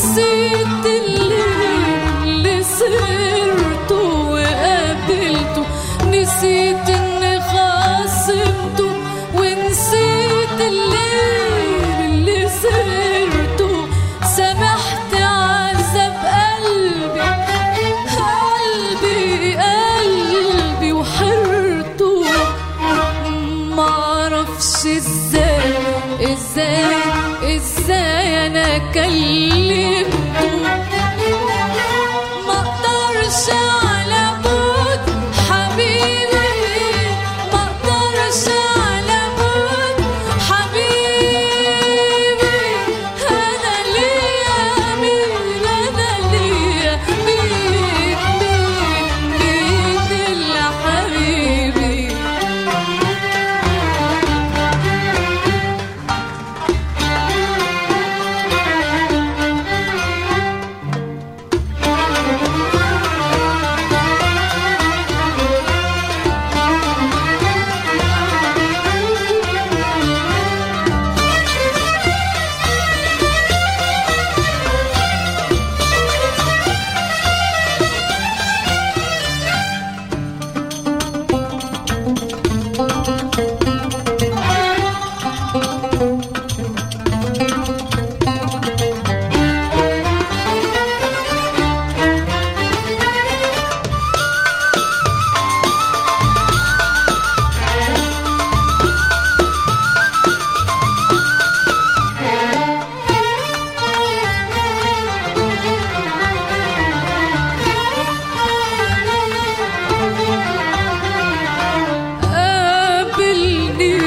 نسيت الليل اللي سرته وقابلته نسيت اني خاصمته ونسيت الليل اللي سرته سامحت عذاب قلبي قلبي قلبي وحرته معرفش ازاي ازاي ازاي انا كلمته ما اقدرش على موت حبيبي ما اقدرش على موت حبيبي انا ليا مين انا ليا مين مين مين الا حبيبي قابلني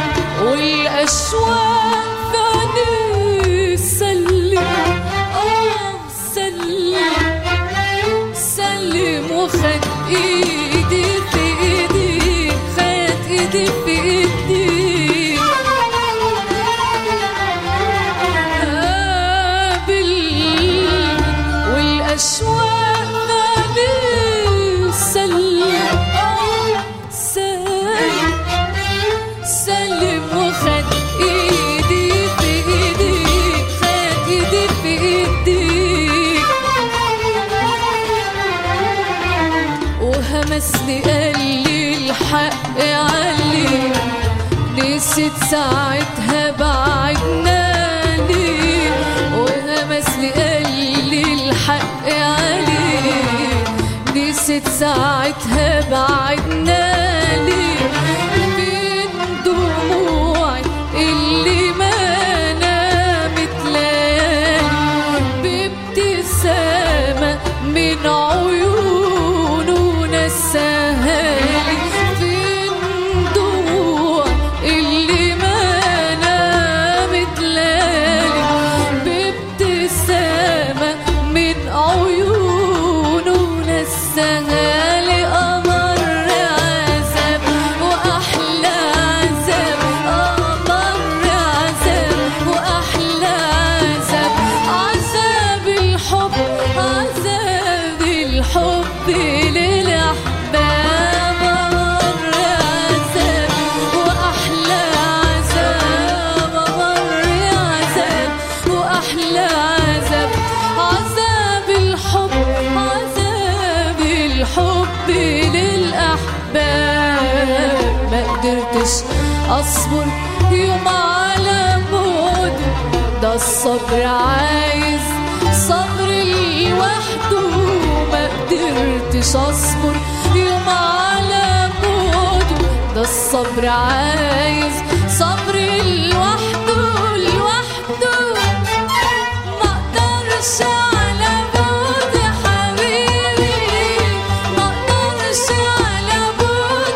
والأشواق ثاني سلم آه سلم سلم وخد إيدي في إيدي خد إيدي في إيدي قابلني والأشواق ثاني سلم آه سلم سلم وخد ايدي في ايدي خد ايدي في ايدي وهمسني قال لي الحق علي نسيت ساعتها بعدنا لي وهمسني قال لي الحق علي نسيت ساعتها بعدنا لي بين دموعي اللي ما نامت ليالي بابتسامة من عيونه نساهالي فين دموع اللي ما نامت ليالي بابتسامة من عيونه نساهالي أمر عذاب وأحلى عذاب أمر عذاب وأحلى عذاب عذاب الحب عذاب الحب للأحباب أمر عذاب وأحلى عذاب أمر عذاب وأحلى عذاب عذاب الحب عذاب الحب للأحباب ما قدرتش أصبر يوم على موته ده الصبر عايز صبر لوحده ما قدرتش أصبر يوم على موته ده الصبر عايز صبر لوحده لوحده ما اقدرش على موت حبيبي ما اقدرش على موت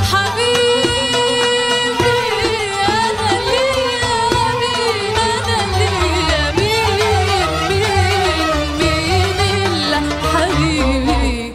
حبيبي انا ليا مين انا ليا مين مين مين الا حبيبي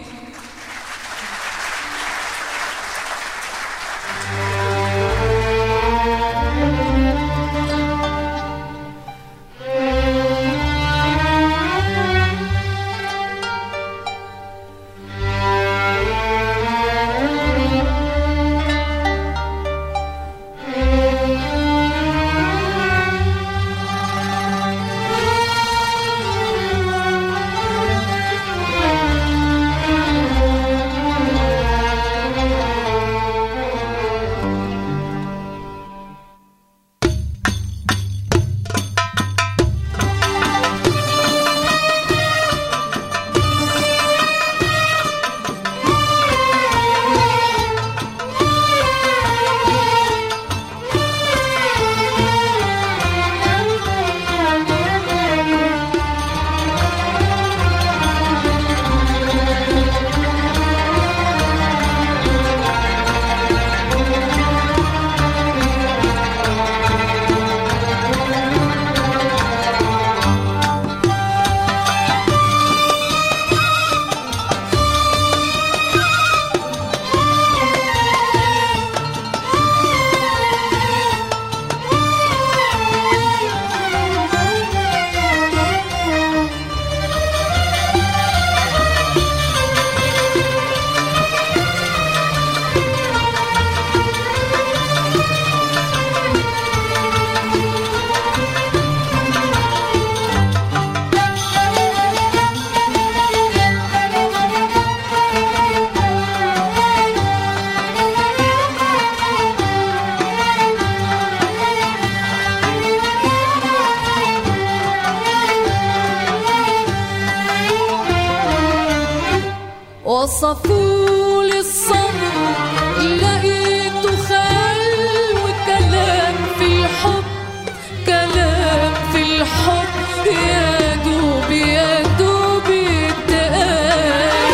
وصفوا للصبر لقيته خيال وكلام في الحب كلام في الحب يا دوب يا دوب يتقال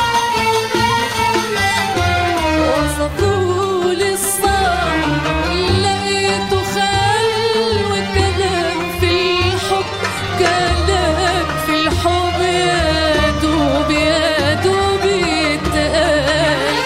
وصفوا للصبر لقيته خيال وكلام في الحب كلام في الحب يا دوب يا دوب يتقال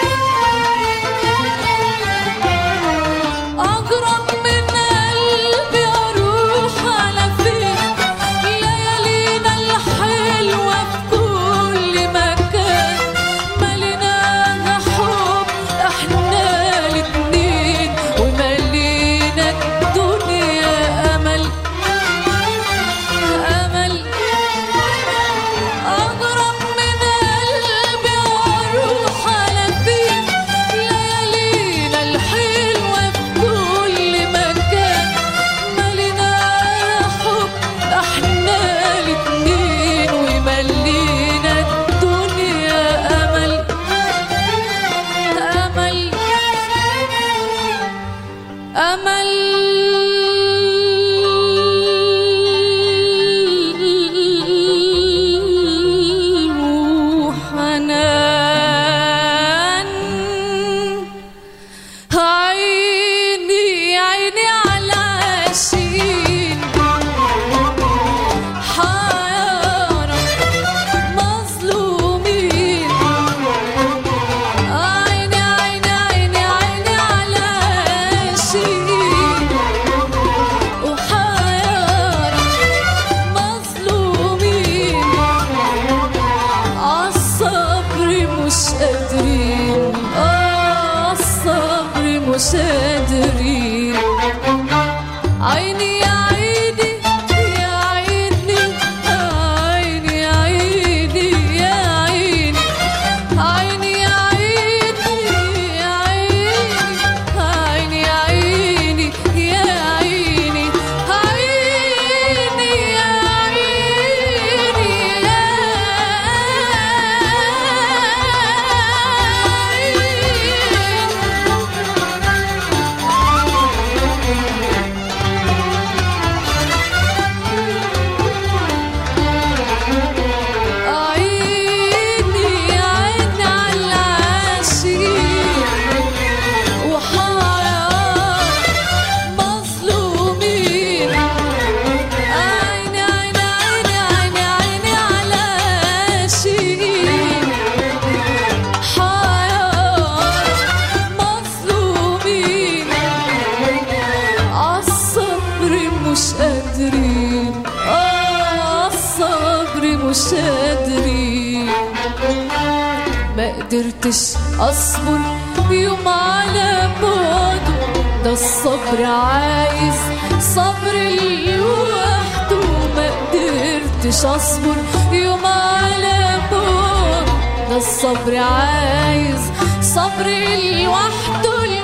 أغرب من قلبي أروح على فين ليالينا الحلوة في كل مكان مليناها حب احنا الاتنين وملينا الدنيا أمل أمل أغرب من قلبي أروح على فين ليالينا الحلوة في كل مكان ملينا حب احنا الاتنين وملينا الدنيا أمل أمل أمل وحنان عيني عيني على عشين حيارى مظلومين عيني عيني عيني عيني على عشين وحيارى مظلومين عالصبر مش قادرين عالصبر مش قادرين عيني يا عيني يا عيني عيني يا عيني يا عيني عيني يا عيني يا عيني عيني يا عيني يا عيني عيني يا عيني عيني عيني على العاشقين وحياة مظلومين عيني عيني عيني عيني عيني على العاشقين حياة مظلومين عالصبر مش قادرين عالصبر مش قادرين ما قدرتش اصبر يوم على بعده ده الصبر عايز صبر لوحده ما قدرتش اصبر يوم على بعده ده الصبر عايز صبر لوحده